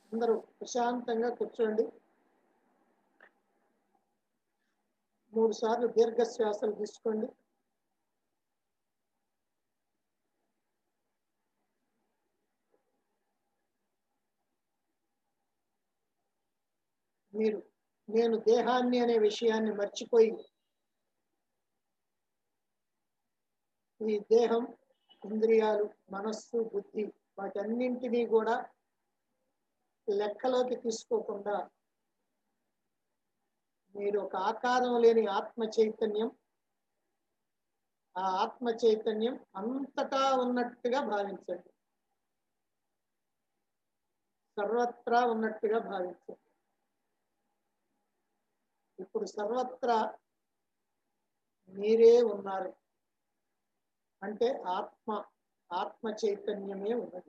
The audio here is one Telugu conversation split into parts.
అందరూ ప్రశాంతంగా కూర్చోండి మూడు సార్లు దీర్ఘ శ్వాసలు తీసుకోండి మీరు నేను దేహాన్ని అనే విషయాన్ని మర్చిపోయి ఈ దేహం ఇంద్రియాలు మనస్సు బుద్ధి వాటన్నింటినీ కూడా లెక్కలోకి తీసుకోకుండా మీరు ఒక ఆకారం లేని ఆత్మ చైతన్యం ఆ ఆత్మ చైతన్యం అంతటా ఉన్నట్టుగా భావించండి సర్వత్రా ఉన్నట్టుగా భావించండి ఇప్పుడు సర్వత్రా మీరే ఉన్నారు అంటే ఆత్మ ఆత్మ చైతన్యమే ఉన్నది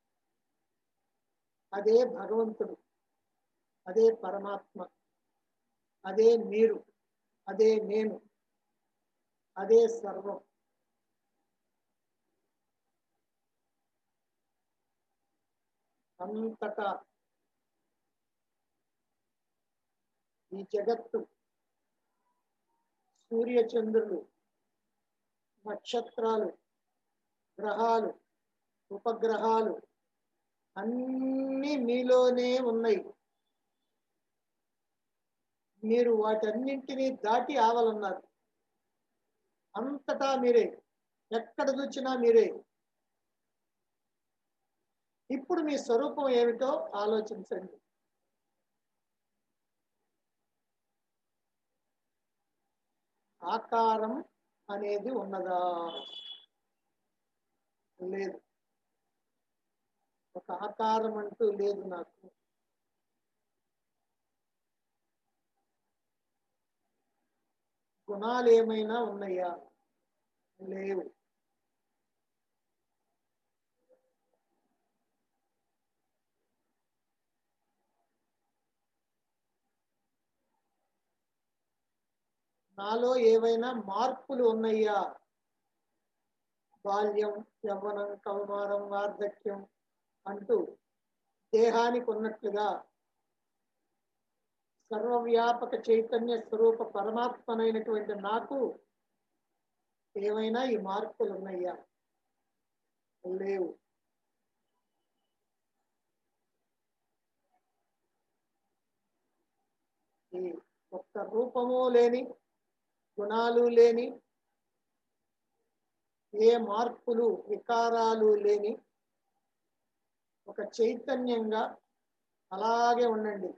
అదే భగవంతుడు అదే పరమాత్మ అదే మీరు అదే నేను అదే సర్వం అంతటా ఈ జగత్తు సూర్యచంద్రులు నక్షత్రాలు గ్రహాలు ఉపగ్రహాలు అన్నీ మీలోనే ఉన్నాయి మీరు వాటన్నింటినీ దాటి ఆవలన్నారు అంతటా మీరే ఎక్కడ చూచినా మీరే ఇప్పుడు మీ స్వరూపం ఏమిటో ఆలోచించండి ఆకారం అనేది ఉన్నదా లేదు ఒక ఆకారం అంటూ లేదు నాకు గుణాలు ఏమైనా ఉన్నాయా లేవు నాలో ఏవైనా మార్పులు ఉన్నాయా బాల్యం యవ్వనం కౌమారం వార్ధక్యం అంటూ దేహానికి ఉన్నట్లుగా సర్వవ్యాపక చైతన్య స్వరూప పరమాత్మనైనటువంటి నాకు ఏమైనా ఈ మార్పులు ఉన్నాయా లేవు ఈ ఒక్క రూపము లేని గుణాలు లేని ఏ మార్పులు వికారాలు లేని ఒక చైతన్యంగా అలాగే ఉండండి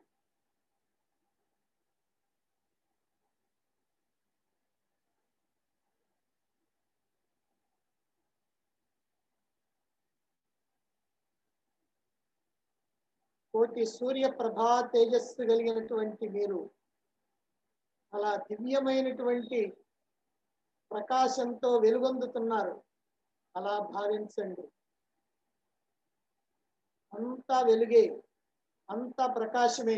కోటి సూర్య ప్రభా తేజస్సు కలిగినటువంటి మీరు అలా దివ్యమైనటువంటి ప్రకాశంతో వెలుగొందుతున్నారు అలా భావించండి అంతా వెలుగే అంతా ప్రకాశమే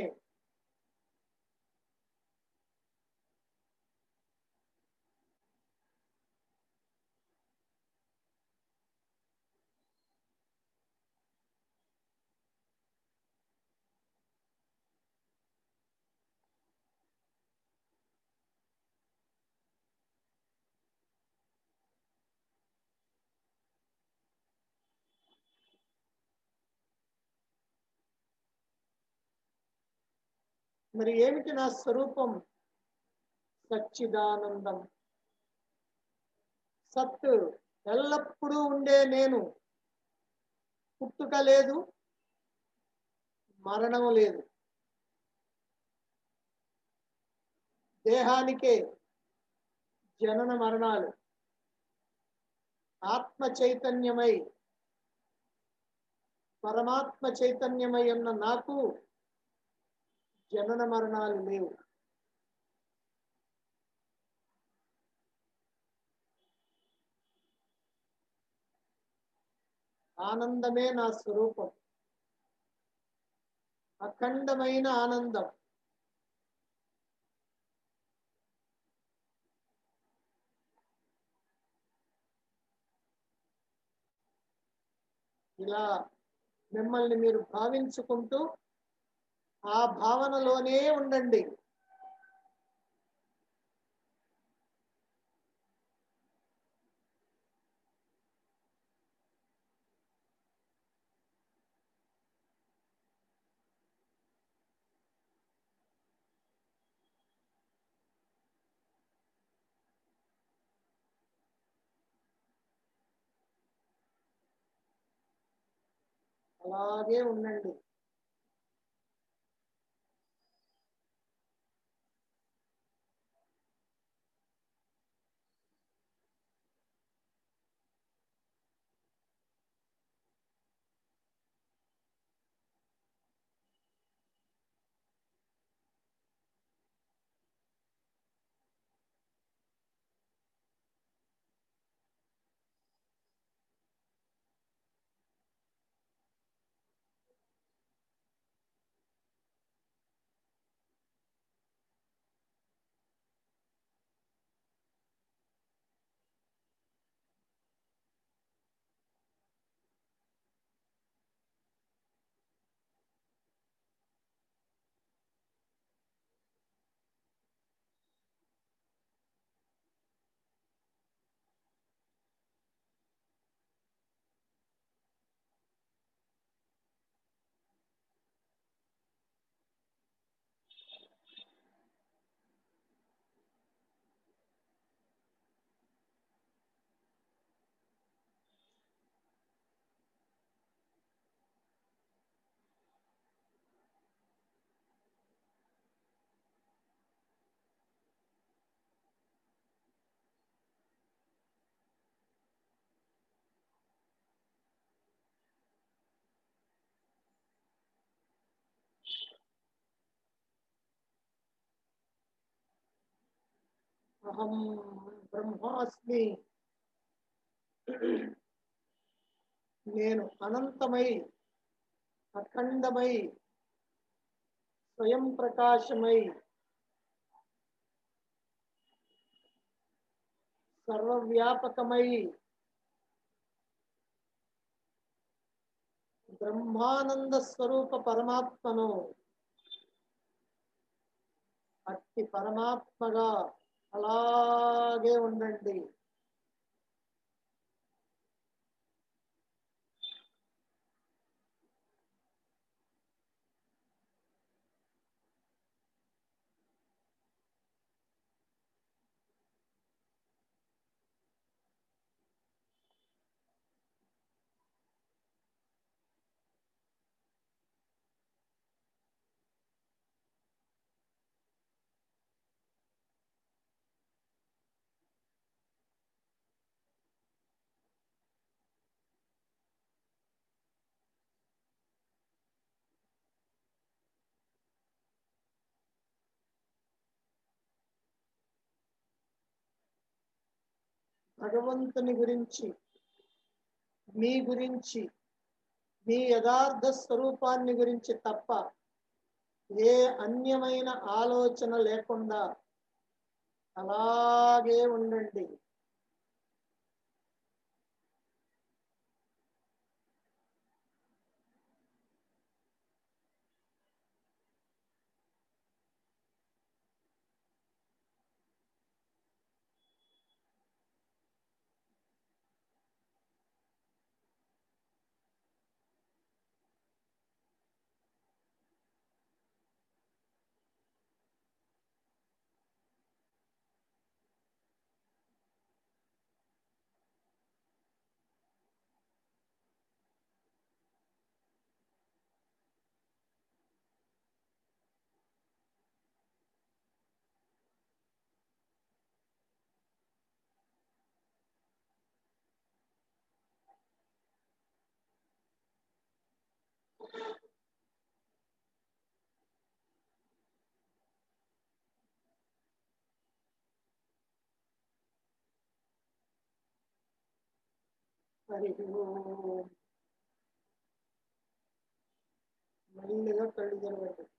మరి ఏమిటి నా స్వరూపం సచ్చిదానందం సత్ ఎల్లప్పుడూ ఉండే నేను పుట్టుక లేదు మరణం లేదు దేహానికే జనన మరణాలు ఆత్మ చైతన్యమై పరమాత్మ చైతన్యమై ఉన్న నాకు జనన మరణాలు లేవు ఆనందమే నా స్వరూపం అఖండమైన ఆనందం ఇలా మిమ్మల్ని మీరు భావించుకుంటూ ఆ భావనలోనే ఉండండి అలాగే ఉండండి అహం బ్రహ్మాస్మి నేను అనంతమై అఖండమై స్వయం ప్రకాశమై సర్వవ్యాపకమై బ్రహ్మానంద స్వరూప పరమాత్మను అట్టి పరమాత్మగా అలాగే ఉండండి భగవంతుని గురించి మీ గురించి మీ యథార్థ స్వరూపాన్ని గురించి తప్ప ఏ అన్యమైన ఆలోచన లేకుండా అలాగే ఉండండి హరి ఓం. మెల్లిగా కళ్ళు తెరవండి